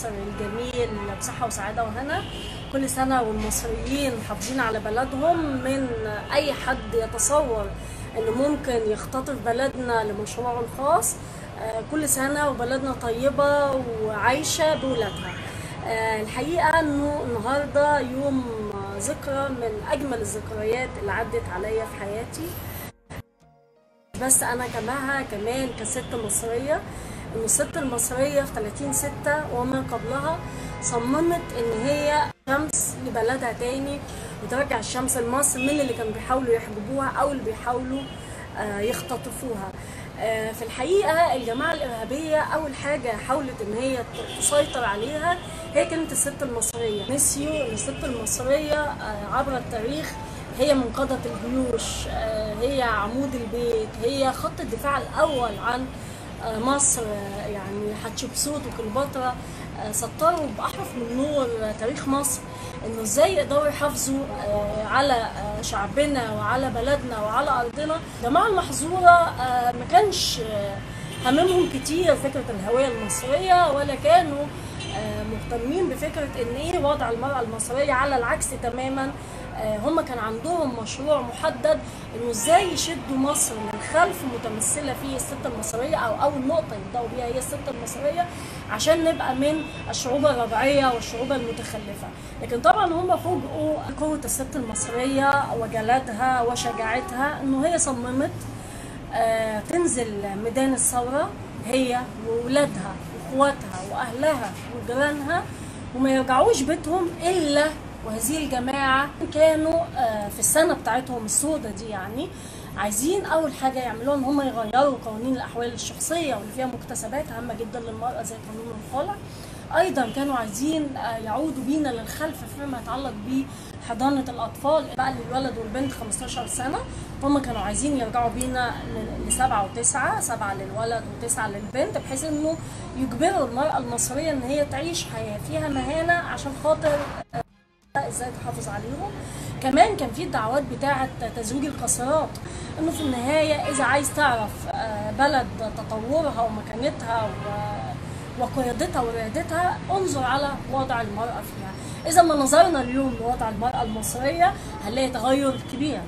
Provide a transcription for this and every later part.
مصر الجميل بصحة وسعادة وهنا كل سنة والمصريين محافظين على بلدهم من أي حد يتصور إنه ممكن يختطف بلدنا لمشروعه الخاص آه، كل سنة وبلدنا طيبة وعايشة بولادها آه، الحقيقة إنه النهاردة يوم آه، ذكرى من أجمل الذكريات اللي عدت عليا في حياتي بس انا كمها كمان كست مصريه ان الست المصريه في 30 6 وما قبلها صممت ان هي شمس لبلدها تاني وترجع الشمس لمصر من اللي كانوا بيحاولوا يحجبوها او اللي بيحاولوا آه، يختطفوها آه، في الحقيقه الجماعه الارهابيه اول حاجه حاولت ان هي ت- تسيطر عليها هي كانت الست المصريه نسيوا ان الست المصريه آه، عبر التاريخ هي منقذة الجيوش آه، هي عمود البيت هي خط الدفاع الأول عن آه، مصر آه، يعني حتشبسوت وكليوباترا آه، سطروا بأحرف من نور آه، تاريخ مصر انه ازاي يقدروا يحافظوا آه، على آه، شعبنا وعلى بلدنا وعلى ارضنا الجماعه المحظوره آه، ما كانش آه، هممهم كتير فكره الهويه المصريه ولا كانوا آه، مهتمين بفكره ان ايه وضع المراه المصريه على العكس تماما آه، هم كان عندهم مشروع محدد انه ازاي يشدوا مصر للخلف متمثله في الست المصريه او اول نقطه يبداوا بيها هي الست المصريه عشان نبقى من الشعوب الربيعيه والشعوب المتخلفه لكن طبعا هم فوجئوا قوه الست المصريه وجلادها وشجاعتها انه هي صممت آه، تنزل ميدان الثورة هي وولادها واخواتها واهلها وجيرانها وما يرجعوش بيتهم الا وهذه الجماعة كانوا آه، في السنة بتاعتهم السودة دي يعني عايزين أول حاجة يعملوها إن هم يغيروا قوانين الأحوال الشخصية واللي فيها مكتسبات هامة جدا للمرأة زي قانون الخلع ايضا كانوا عايزين آه، يعودوا بينا للخلف فيما يتعلق بحضانه الاطفال بقى للولد والبنت 15 سنه هم كانوا عايزين يرجعوا بينا ل- لسبعه وتسعه سبعه للولد وتسعه للبنت بحيث انه يجبروا المراه المصريه ان هي تعيش حياه فيها مهانه عشان خاطر ازاي تحافظ عليهم كمان كان في الدعوات بتاعه تزويج القاصرات انه في النهايه اذا عايز تعرف آه، بلد تطورها ومكانتها و- وقيادتها وريادتها انظر على وضع المراه فيها اذا ما نظرنا اليوم لوضع المراه المصريه هنلاقي تغير كبير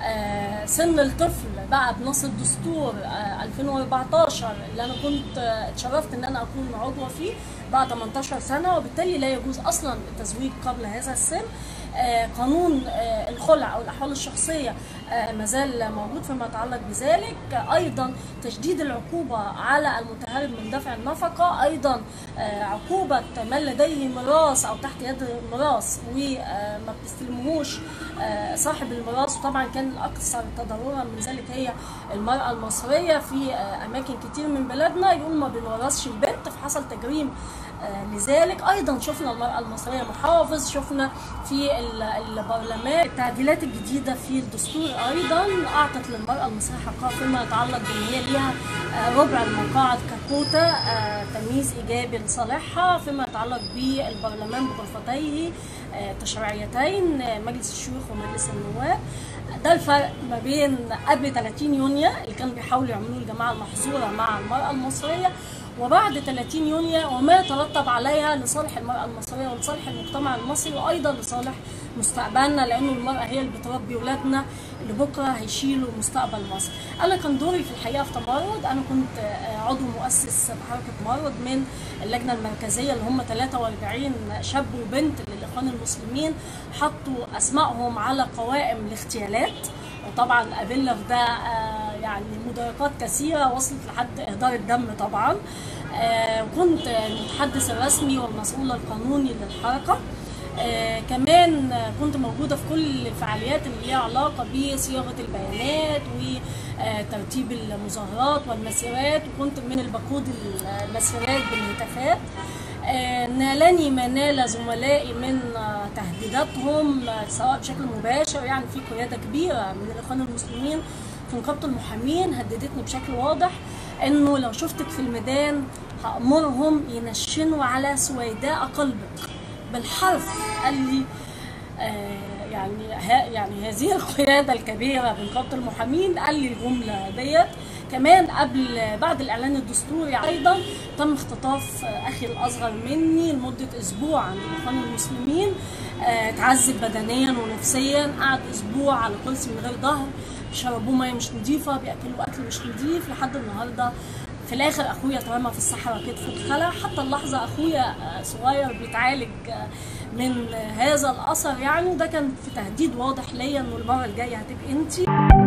آه، سن الطفل بقى بنص الدستور آه، 2014 اللي انا كنت آه، اتشرفت ان انا اكون عضوه فيه بقى 18 سنه وبالتالي لا يجوز اصلا التزويج قبل هذا السن آه، قانون آه، الخلع او الاحوال الشخصيه آه، ما زال موجود فيما يتعلق بذلك آه، ايضا تشديد العقوبه على المتهرب من دفع النفقه ايضا آه، عقوبه من لديه ميراث او تحت يد ميراث وما بتستلمهوش آه، صاحب الميراث وطبعا كان الاكثر تضررا من ذلك هي المراه المصريه في آه، اماكن كتير من بلادنا يقول ما بنورثش البنت فحصل تجريم آه، لذلك ايضا شفنا المراه المصريه محافظ شفنا في ال- البرلمان التعديلات الجديده في الدستور ايضا اعطت للمراه المصريه حقها فيما يتعلق بان هي ليها آه، ربع المقاعد ككوتا آه، تمييز ايجابي لصالحها فيما يتعلق بالبرلمان بغرفتيه آه، تشريعيتين آه، مجلس الشيوخ ومجلس النواب ده الفرق ما بين قبل 30 يونيو اللي كانوا بيحاولوا يعملوه الجماعه المحظوره مع المراه المصريه وبعد 30 يونيو وما يترتب عليها لصالح المرأة المصرية ولصالح المجتمع المصري وأيضا لصالح مستقبلنا لأنه المرأة هي اللي بتربي ولادنا اللي بكرة هيشيلوا مستقبل مصر أنا كان دوري في الحقيقة في تمرد أنا كنت آه، عضو مؤسس بحركة تمرد من اللجنة المركزية اللي هم 43 شاب وبنت للإخوان المسلمين حطوا أسمائهم على قوائم الاغتيالات وطبعا قابلنا في ده آه، يعني مضايقات كثيره وصلت لحد اهدار الدم طبعا آه، وكنت المتحدث الرسمي والمسؤول القانوني للحركه آه، كمان آه، كنت موجوده في كل الفعاليات اللي ليها علاقه بصياغه البيانات وترتيب المظاهرات والمسيرات وكنت من البقود المسيرات بالهتافات آه، نالني ما نال زملائي من آه، تهديداتهم آه، سواء بشكل مباشر يعني في قياده كبيره من الاخوان المسلمين في نقابه المحامين هددتني بشكل واضح انه لو شفتك في الميدان هامرهم ينشنوا على سويداء قلبك بالحرف قال لي آه، يعني ها يعني هذه القياده الكبيره من نقابه المحامين قال لي الجمله ديت كمان قبل بعد الاعلان الدستوري ايضا تم اختطاف آه، اخي الاصغر مني لمده اسبوع عند الاخوان المسلمين آه، اتعذب بدنيا ونفسيا قعد اسبوع على كرسي من غير ظهر بيشربوه ميه مش نظيفه بياكلوا اكل مش نظيف لحد النهارده في الاخر اخويا اترمى في الصحراء كتفه اتخلع حتى اللحظه اخويا آه، صغير بيتعالج آه، من هذا الاثر يعني وده كان في تهديد واضح ليا انه المره الجايه هتبقي انتي